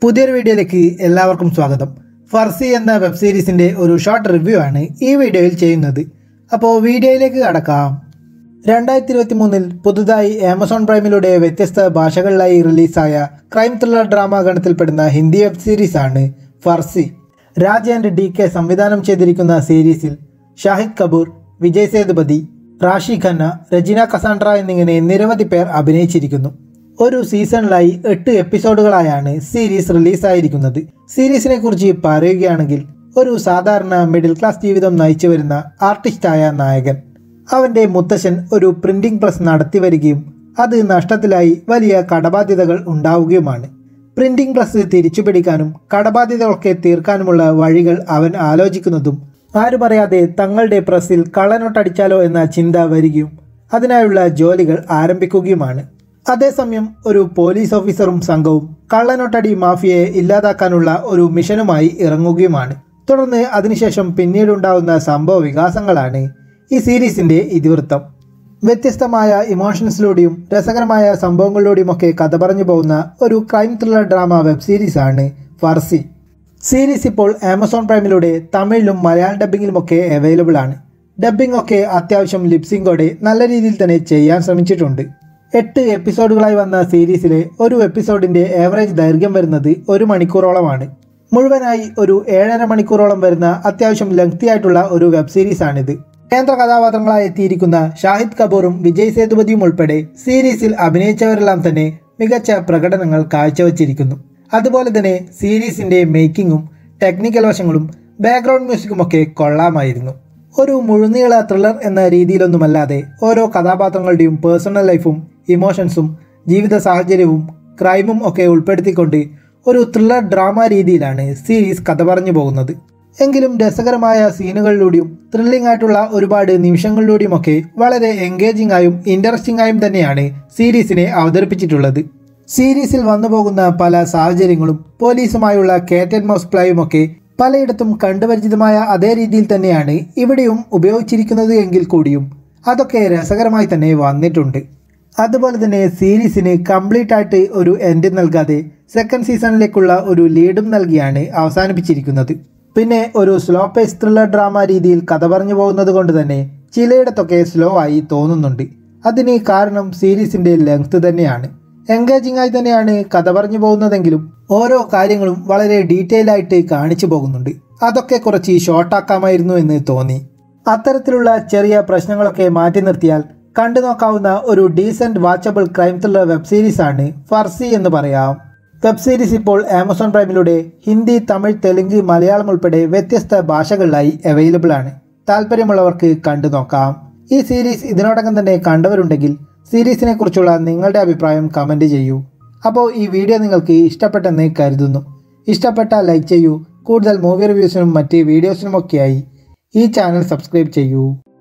പുതിയൊരു വീഡിയോയിലേക്ക് എല്ലാവർക്കും സ്വാഗതം ഫർസി എന്ന വെബ് സീരീസിൻ്റെ ഒരു ഷോർട്ട് റിവ്യൂ ആണ് ഈ വീഡിയോയിൽ ചെയ്യുന്നത് അപ്പോൾ വീഡിയോയിലേക്ക് കടക്കാം രണ്ടായിരത്തി ഇരുപത്തി മൂന്നിൽ പുതുതായി ആമസോൺ പ്രൈമിലൂടെ വ്യത്യസ്ത ഭാഷകളിലായി റിലീസായ ക്രൈം ത്രില്ലർ ഡ്രാമ ഗണത്തിൽപ്പെടുന്ന ഹിന്ദി വെബ് സീരീസാണ് Farzi Raj and D K സംവിധാനം ചെയ്തിരിക്കുന്ന സീരീസിൽ ഷാഹിദ് കപൂർ വിജയ് സേതുപതി റാഷി ഖന്ന രജിന കസാൻഡ്ര എന്നിങ്ങനെ നിരവധി പേർ അഭിനയിച്ചിരിക്കുന്നു ഒരു സീസണിലായി എട്ട് എപ്പിസോഡുകളായാണ് സീരീസ് റിലീസായിരിക്കുന്നത് സീരീസിനെ കുറിച്ച് പറയുകയാണെങ്കിൽ ഒരു സാധാരണ മിഡിൽ ക്ലാസ് ജീവിതം നയിച്ചു വരുന്ന ആർട്ടിസ്റ്റായ നായകൻ അവൻ്റെ മുത്തശ്ശൻ ഒരു പ്രിന്റിംഗ് പ്രസ് നടത്തി വരികയും അത് നഷ്ടത്തിലായി വലിയ കടബാധ്യതകൾ ഉണ്ടാവുകയുമാണ് പ്രിന്റിംഗ് പ്രസ് തിരിച്ചുപിടിക്കാനും കടബാധ്യതകളൊക്കെ തീർക്കാനുമുള്ള വഴികൾ അവൻ ആലോചിക്കുന്നതും ആരും അറിയാതെ തങ്ങളുടെ പ്രസ്സിൽ കള്ളനോട്ടടിച്ചാലോ എന്ന ചിന്ത വരികയും അതിനായുള്ള ജോലികൾ ആരംഭിക്കുകയുമാണ് അതേസമയം ഒരു പോലീസ് ഓഫീസറും സംഘവും കള്ളനോട്ടടി മാഫിയയെ ഇല്ലാതാക്കാനുള്ള ഒരു മിഷനുമായി ഇറങ്ങുകയുമാണ് തുടർന്ന് അതിനുശേഷം പിന്നീടുണ്ടാവുന്ന സംഭവ വികാസങ്ങളാണ് ഈ സീരീസിൻ്റെ ഇതിവൃത്തം വ്യത്യസ്തമായ ഇമോഷൻസിലൂടെയും രസകരമായ സംഭവങ്ങളിലൂടെയുമൊക്കെ കഥ പറഞ്ഞു പോകുന്ന ഒരു ക്രൈം ത്രില്ലർ ഡ്രാമ വെബ് സീരീസാണ് ഫർസി സീരീസ് ഇപ്പോൾ ആമസോൺ പ്രൈമിലൂടെ തമിഴിലും മലയാളം ഡബ്ബിങ്ങിലുമൊക്കെ അവൈലബിൾ ആണ് ഡബ്ബിംഗ് ഒക്കെ അത്യാവശ്യം ലിപ്സിംഗോടെ നല്ല രീതിയിൽ തന്നെ ചെയ്യാൻ ശ്രമിച്ചിട്ടുണ്ട് എട്ട് എപ്പിസോഡുകളായി വന്ന സീരീസിലെ ഒരു എപ്പിസോഡിൻ്റെ ഏവറേജ് ദൈർഘ്യം വരുന്നത് ഒരു മണിക്കൂറോളമാണ് മുഴുവനായി ഒരു ഏഴര മണിക്കൂറോളം വരുന്ന അത്യാവശ്യം ലെങ്തി ആയിട്ടുള്ള ഒരു വെബ് സീരീസാണിത് കേന്ദ്ര കഥാപാത്രങ്ങളായി എത്തിയിരിക്കുന്ന ഷാഹിദ് കപൂറും വിജയ് സേതുപതിയും ഉൾപ്പെടെ സീരീസിൽ അഭിനയിച്ചവരെല്ലാം തന്നെ മികച്ച പ്രകടനങ്ങൾ കാഴ്ചവെച്ചിരിക്കുന്നു അതുപോലെ തന്നെ സീരീസിൻ്റെ മേക്കിങ്ങും ടെക്നിക്കൽ വശങ്ങളും ബാക്ക്ഗ്രൗണ്ട് മ്യൂസിക്കുമൊക്കെ കൊള്ളാമായിരുന്നു ഒരു മുഴുനീള ത്രില്ലർ എന്ന രീതിയിലൊന്നുമല്ലാതെ ഓരോ കഥാപാത്രങ്ങളുടെയും പേഴ്സണൽ ലൈഫും ഇമോഷൻസും ജീവിത സാഹചര്യവും ക്രൈമും ഒക്കെ ഉൾപ്പെടുത്തിക്കൊണ്ട് ഒരു ത്രില്ലർ ഡ്രാമ രീതിയിലാണ് സീരീസ് കഥ പറഞ്ഞു പോകുന്നത് എങ്കിലും രസകരമായ സീനുകളിലൂടെയും ത്രില്ലിംഗ് ആയിട്ടുള്ള ഒരുപാട് നിമിഷങ്ങളിലൂടെയുമൊക്കെ വളരെ എൻഗേജിംഗ് ആയും ഇൻട്രസ്റ്റിംഗ് ആയും തന്നെയാണ് സീരീസിനെ അവതരിപ്പിച്ചിട്ടുള്ളത് സീരീസിൽ വന്നു പോകുന്ന പല സാഹചര്യങ്ങളും പോലീസുമായുള്ള കേറ്റ് ആൻഡ് മൗസ് പ്ലേയുമൊക്കെ പലയിടത്തും കണ്ടുപരിചിതമായ അതേ രീതിയിൽ തന്നെയാണ് ഇവിടെയും ഉപയോഗിച്ചിരിക്കുന്നത് എങ്കിൽ കൂടിയും അതൊക്കെ രസകരമായി തന്നെ വന്നിട്ടുണ്ട് അതുപോലെ തന്നെ സീരീസിന് കംപ്ലീറ്റ് ആയിട്ട് ഒരു എൻഡ് നൽകാതെ സെക്കൻഡ് സീസണിലേക്കുള്ള ഒരു ലീഡും നൽകിയാണ് അവസാനിപ്പിച്ചിരിക്കുന്നത് പിന്നെ ഒരു സ്ലോ പേസ് ത്രില്ലർ ഡ്രാമ രീതിയിൽ കഥ പറഞ്ഞു പോകുന്നത് കൊണ്ട് തന്നെ ചിലയിടത്തൊക്കെ സ്ലോ ആയി തോന്നുന്നുണ്ട് അതിന് കാരണം സീരീസിൻ്റെ ലെങ്ത് തന്നെയാണ് എൻഗേജിംഗ് ആയി തന്നെയാണ് കഥ പറഞ്ഞു പോകുന്നതെങ്കിലും ഓരോ കാര്യങ്ങളും വളരെ ഡീറ്റെയിൽ ആയിട്ട് കാണിച്ചു പോകുന്നുണ്ട് അതൊക്കെ കുറച്ച് ഷോർട്ടാക്കാമായിരുന്നു എന്ന് തോന്നി അത്തരത്തിലുള്ള ചെറിയ പ്രശ്നങ്ങളൊക്കെ മാറ്റി നിർത്തിയാൽ കണ്ടു നോക്കാവുന്ന ഒരു decent watchable crime thriller web സീരീസാണ് ഫർസി എന്ന് പറയാം വെബ് സീരീസ് ഇപ്പോൾ ആമസോൺ പ്രൈമിലൂടെ ഹിന്ദി തമിഴ് തെലുങ്ക് മലയാളം ഉൾപ്പെടെ വ്യത്യസ്ത ഭാഷകളിലായി അവൈലബിൾ ആണ് താല്പര്യമുള്ളവർക്ക് കണ്ടു നോക്കാം ഈ സീരീസ് ഇതിനോടകം തന്നെ കണ്ടവരുണ്ടെങ്കിൽ സീരീസിനെ കുറിച്ചുള്ള നിങ്ങളുടെ അഭിപ്രായം കമൻറ്റ് ചെയ്യൂ അപ്പോൾ ഈ വീഡിയോ നിങ്ങൾക്ക് ഇഷ്ടപ്പെട്ടെന്ന് കരുതുന്നു ഇഷ്ടപ്പെട്ട ലൈക്ക് ചെയ്യൂ കൂടുതൽ മൂവി റിവ്യൂസിനും മറ്റ് വീഡിയോസിനുമൊക്കെയായി ഈ ചാനൽ സബ്സ്ക്രൈബ് ചെയ്യൂ